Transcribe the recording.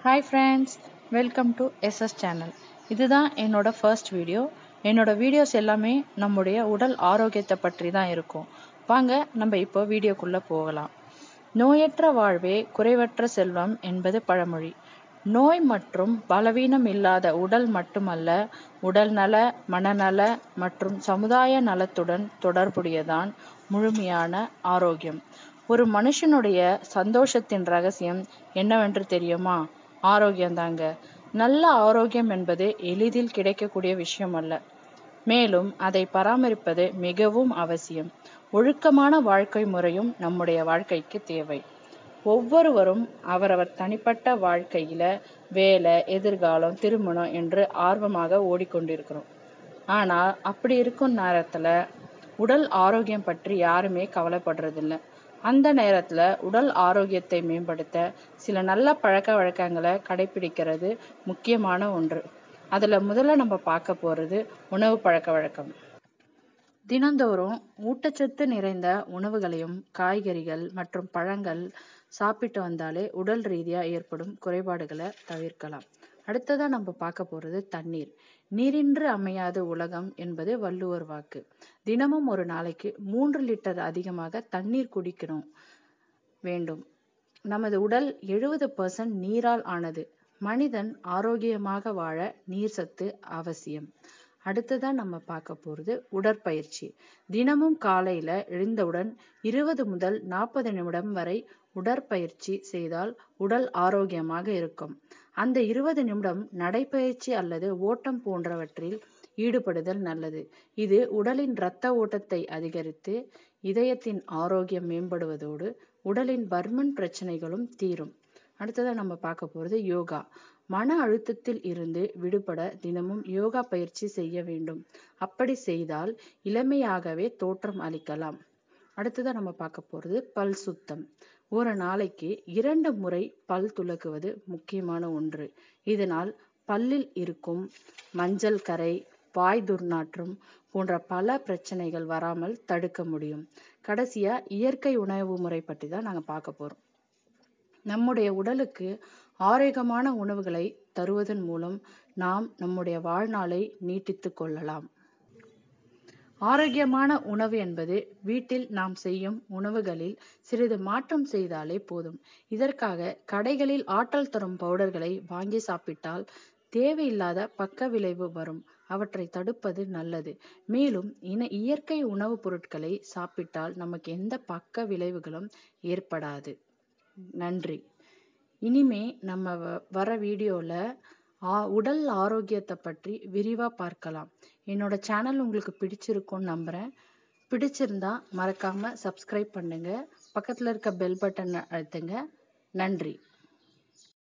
hi friends welcome to SS channel இதுதான் என்னோட first video என்னோட வீடியோஸ் எல்லாமே நம்முடைய உடல் ஆரோக்கியத்தை பற்றி தான் இருக்கும் வாங்க நம்ம இப்போ வீடியோக்குள்ளே போகலாம் நோயற்ற வாழ்வே குறைவற்ற செல்வம் என்பது பழமொழி நோய் மற்றும் பலவீனம் இல்லாத உடல் மட்டுமல்ல உடல் நல மனநல மற்றும் சமுதாய நலத்துடன் தொடர்புடையதான் முழுமையான ஆரோக்கியம் ஒரு மனுஷனுடைய சந்தோஷத்தின் ரகசியம் என்னவென்று தெரியுமா ஆரோக்கியம்தாங்க நல்ல ஆரோக்கியம் என்பது எளிதில் கிடைக்கக்கூடிய விஷயம் அல்ல மேலும் அதை பராமரிப்பது மிகவும் அவசியம் ஒழுக்கமான வாழ்க்கை முறையும் நம்முடைய வாழ்க்கைக்கு தேவை ஒவ்வொருவரும் அவரவர் தனிப்பட்ட வாழ்க்கையில வேலை எதிர்காலம் திருமணம் என்று ஆர்வமாக ஓடிக்கொண்டிருக்கிறோம் ஆனா அப்படி இருக்கும் நேரத்துல உடல் ஆரோக்கியம் பற்றி யாருமே கவலைப்படுறதில்ல அந்த நேரத்துல உடல் ஆரோக்கியத்தை மேம்படுத்த சில நல்ல பழக்க வழக்கங்களை கடைபிடிக்கிறது முக்கியமான ஒன்று அதுல முதல்ல நம்ம பார்க்க போறது உணவு பழக்க வழக்கம் தினந்தோறும் ஊட்டச்சத்து நிறைந்த உணவுகளையும் காய்கறிகள் மற்றும் பழங்கள் சாப்பிட்டு வந்தாலே உடல் ரீதியா ஏற்படும் குறைபாடுகளை தவிர்க்கலாம் அடுத்ததா நம்ம பார்க்க போறது தண்ணீர் நீரின்றி அமையாது உலகம் என்பது வள்ளுவர் வாக்கு தினமும் ஒரு நாளைக்கு மூன்று லிட்டர் அதிகமாக தண்ணீர் குடிக்கணும் வேண்டும் நமது உடல் எழுபது பர்சன்ட் நீரால் ஆனது மனிதன் ஆரோக்கியமாக வாழ நீர் சத்து அவசியம் அடுத்ததா நம்ம பார்க்க போறது உடற்பயிற்சி தினமும் காலையில எழுந்தவுடன் இருபது முதல் நாற்பது நிமிடம் வரை உடற்பயிற்சி செய்தால் உடல் ஆரோக்கியமாக இருக்கும் அந்த இருபது நிமிடம் நடைப்பயிற்சி அல்லது ஓட்டம் போன்றவற்றில் ஈடுபடுதல் நல்லது இது உடலின் இரத்த ஓட்டத்தை அதிகரித்து இதயத்தின் ஆரோக்கியம் மேம்படுவதோடு உடலின் பர்மன் பிரச்சனைகளும் தீரும் அடுத்ததா நம்ம பார்க்க போறது யோகா மன அழுத்தத்தில் இருந்து விடுபட தினமும் யோகா பயிற்சி செய்ய வேண்டும் அப்படி செய்தால் இளமையாகவே தோற்றம் அளிக்கலாம் அடுத்ததா நம்ம பார்க்க போறது பல் சுத்தம் ஒரு நாளைக்கு இரண்டு முறை பல் துலக்குவது முக்கியமான ஒன்று இதனால் பல்லில் இருக்கும் மஞ்சள் கரை வாய் துர்நாற்றம் போன்ற பல பிரச்சனைகள் வராமல் தடுக்க முடியும் கடைசியா இயற்கை உணவு முறை பற்றி தான் நாங்க பார்க்க போறோம் நம்முடைய உடலுக்கு ஆரோக்கியமான உணவுகளை தருவதன் மூலம் நாம் நம்முடைய வாழ்நாளை நீட்டித்துக் கொள்ளலாம் ஆரோக்கியமான உணவு என்பது வீட்டில் நாம் செய்யும் உணவுகளில் சிறிது மாற்றம் செய்தாலே போதும் இதற்காக கடைகளில் ஆற்றல் தரும் பவுடர்களை வாங்கி சாப்பிட்டால் தேவையில்லாத பக்க விளைவு வரும் அவற்றை தடுப்பது நல்லது மேலும் இன இயற்கை உணவுப் பொருட்களை சாப்பிட்டால் நமக்கு எந்த பக்க விளைவுகளும் ஏற்படாது நன்றி இனிமே நம்ம வர வீடியோல உடல் ஆரோக்கியத்தை பற்றி விரிவா பார்க்கலாம் என்னோட சேனல் உங்களுக்கு பிடிச்சிருக்கும்னு நம்புறேன் பிடிச்சிருந்தா மறக்காம சப்ஸ்கிரைப் பண்ணுங்க பக்கத்துல இருக்க பெல் பட்டன் அழுத்துங்க நன்றி